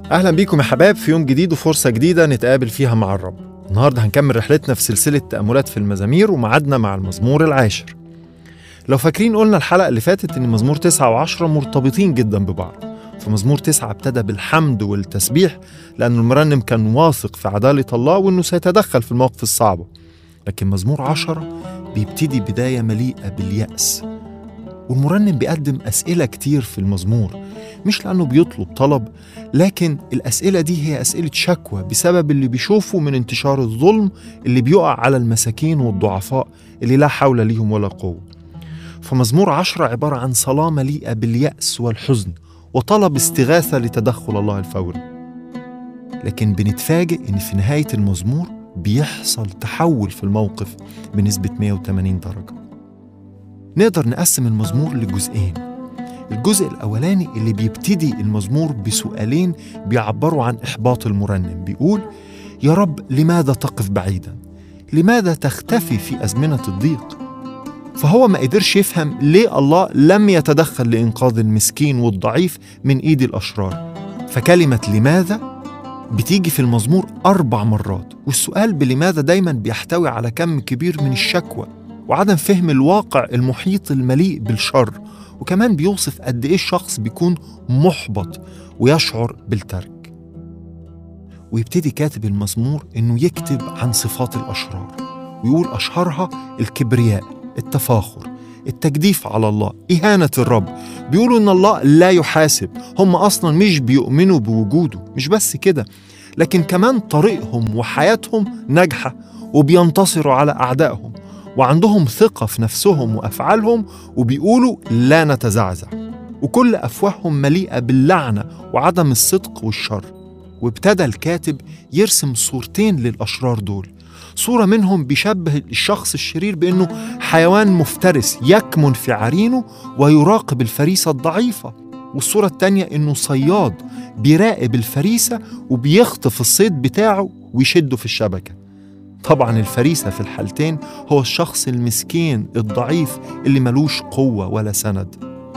أهلا بيكم يا حباب في يوم جديد وفرصة جديدة نتقابل فيها مع الرب النهاردة هنكمل رحلتنا في سلسلة تأملات في المزامير ومعادنا مع المزمور العاشر لو فاكرين قلنا الحلقة اللي فاتت إن مزمور تسعة وعشرة مرتبطين جدا ببعض فمزمور تسعة ابتدى بالحمد والتسبيح لأن المرنم كان واثق في عدالة الله وإنه سيتدخل في المواقف الصعبة لكن مزمور عشرة بيبتدي بداية مليئة باليأس والمرنم بيقدم أسئلة كتير في المزمور مش لأنه بيطلب طلب لكن الأسئلة دي هي أسئلة شكوى بسبب اللي بيشوفه من انتشار الظلم اللي بيقع على المساكين والضعفاء اللي لا حول ليهم ولا قوة فمزمور عشرة عبارة عن صلاة مليئة باليأس والحزن وطلب استغاثة لتدخل الله الفوري لكن بنتفاجئ إن في نهاية المزمور بيحصل تحول في الموقف بنسبة 180 درجة نقدر نقسم المزمور لجزئين الجزء الأولاني اللي بيبتدي المزمور بسؤالين بيعبروا عن إحباط المرنم بيقول يا رب لماذا تقف بعيدا؟ لماذا تختفي في أزمنة الضيق؟ فهو ما قدرش يفهم ليه الله لم يتدخل لإنقاذ المسكين والضعيف من إيد الأشرار فكلمة لماذا بتيجي في المزمور أربع مرات والسؤال بلماذا دايما بيحتوي على كم كبير من الشكوى وعدم فهم الواقع المحيط المليء بالشر وكمان بيوصف قد إيه الشخص بيكون محبط ويشعر بالترك ويبتدي كاتب المزمور إنه يكتب عن صفات الأشرار ويقول أشهرها الكبرياء التفاخر التجديف على الله إهانة الرب بيقولوا إن الله لا يحاسب هم أصلا مش بيؤمنوا بوجوده مش بس كده لكن كمان طريقهم وحياتهم ناجحة وبينتصروا على أعدائهم وعندهم ثقة في نفسهم وأفعالهم وبيقولوا لا نتزعزع وكل أفواههم مليئة باللعنة وعدم الصدق والشر وابتدى الكاتب يرسم صورتين للأشرار دول صورة منهم بيشبه الشخص الشرير بأنه حيوان مفترس يكمن في عرينه ويراقب الفريسة الضعيفة والصورة التانية إنه صياد بيراقب الفريسة وبيخطف الصيد بتاعه ويشده في الشبكة طبعا الفريسة في الحالتين هو الشخص المسكين الضعيف اللي ملوش قوة ولا سند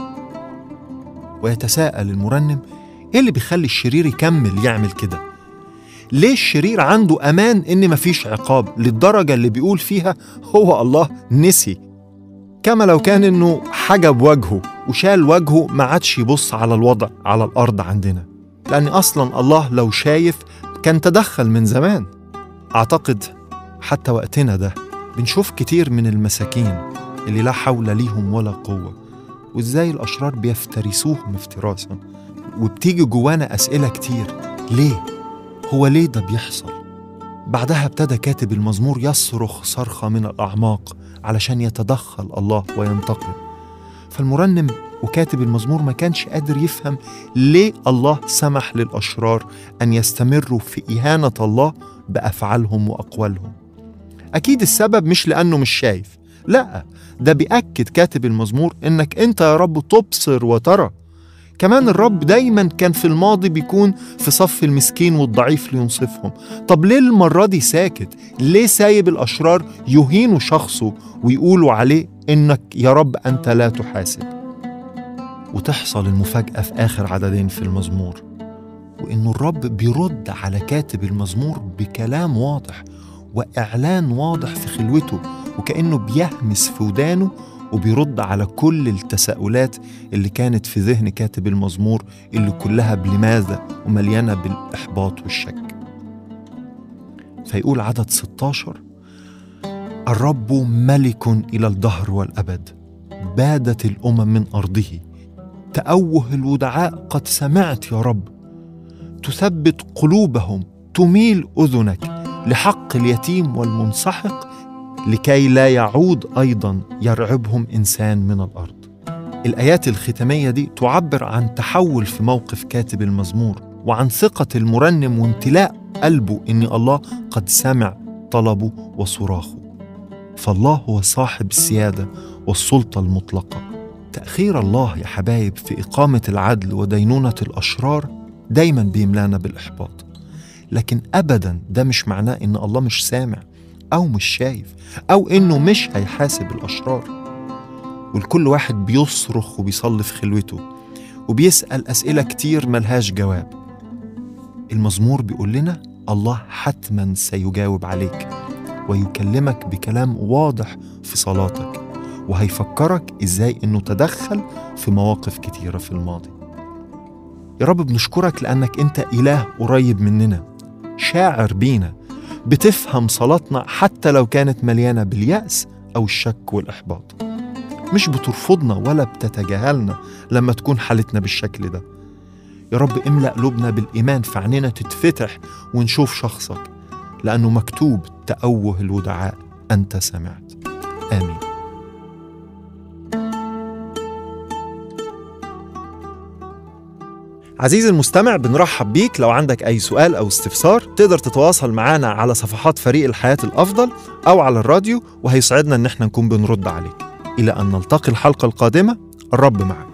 ويتساءل المرنم ايه اللي بيخلي الشرير يكمل يعمل كده ليه الشرير عنده امان ان مفيش عقاب للدرجة اللي بيقول فيها هو الله نسي كما لو كان انه حجب وجهه وشال وجهه ما عادش يبص على الوضع على الارض عندنا لان اصلا الله لو شايف كان تدخل من زمان اعتقد حتى وقتنا ده بنشوف كتير من المساكين اللي لا حول ليهم ولا قوة وازاي الأشرار بيفترسوهم افتراسا وبتيجي جوانا أسئلة كتير ليه؟ هو ليه ده بيحصل؟ بعدها ابتدى كاتب المزمور يصرخ صرخة من الأعماق علشان يتدخل الله وينتقم فالمرنم وكاتب المزمور ما كانش قادر يفهم ليه الله سمح للأشرار أن يستمروا في إهانة الله بأفعالهم وأقوالهم أكيد السبب مش لأنه مش شايف لا ده بيأكد كاتب المزمور إنك أنت يا رب تبصر وترى كمان الرب دايما كان في الماضي بيكون في صف المسكين والضعيف لينصفهم طب ليه المرة دي ساكت ليه سايب الأشرار يهينوا شخصه ويقولوا عليه إنك يا رب أنت لا تحاسب وتحصل المفاجأة في آخر عددين في المزمور وإنه الرب بيرد على كاتب المزمور بكلام واضح وإعلان واضح في خلوته وكأنه بيهمس في ودانه وبيرد على كل التساؤلات اللي كانت في ذهن كاتب المزمور اللي كلها بلماذا ومليانة بالإحباط والشك فيقول عدد 16 الرب ملك إلى الدهر والأبد بادت الأمم من أرضه تأوه الودعاء قد سمعت يا رب تثبت قلوبهم تميل أذنك لحق اليتيم والمنسحق لكي لا يعود ايضا يرعبهم انسان من الارض. الايات الختاميه دي تعبر عن تحول في موقف كاتب المزمور وعن ثقه المرنم وامتلاء قلبه ان الله قد سمع طلبه وصراخه. فالله هو صاحب السياده والسلطه المطلقه. تاخير الله يا حبايب في اقامه العدل ودينونه الاشرار دايما بيملانا بالاحباط. لكن ابدا ده مش معناه ان الله مش سامع او مش شايف او انه مش هيحاسب الاشرار والكل واحد بيصرخ وبيصلي في خلوته وبيسال اسئله كتير ملهاش جواب المزمور بيقول لنا الله حتما سيجاوب عليك ويكلمك بكلام واضح في صلاتك وهيفكرك ازاي انه تدخل في مواقف كتيره في الماضي يا رب بنشكرك لانك انت اله قريب مننا شاعر بينا بتفهم صلاتنا حتى لو كانت مليانه بالياس او الشك والاحباط مش بترفضنا ولا بتتجاهلنا لما تكون حالتنا بالشكل ده يا رب املأ قلوبنا بالإيمان فعنينا تتفتح ونشوف شخصك لأنه مكتوب تأوه الودعاء أنت سمعت آمين عزيزي المستمع بنرحب بيك لو عندك أي سؤال أو استفسار تقدر تتواصل معنا على صفحات فريق الحياة الأفضل أو على الراديو وهيسعدنا إن احنا نكون بنرد عليك إلى أن نلتقي الحلقة القادمة الرب معك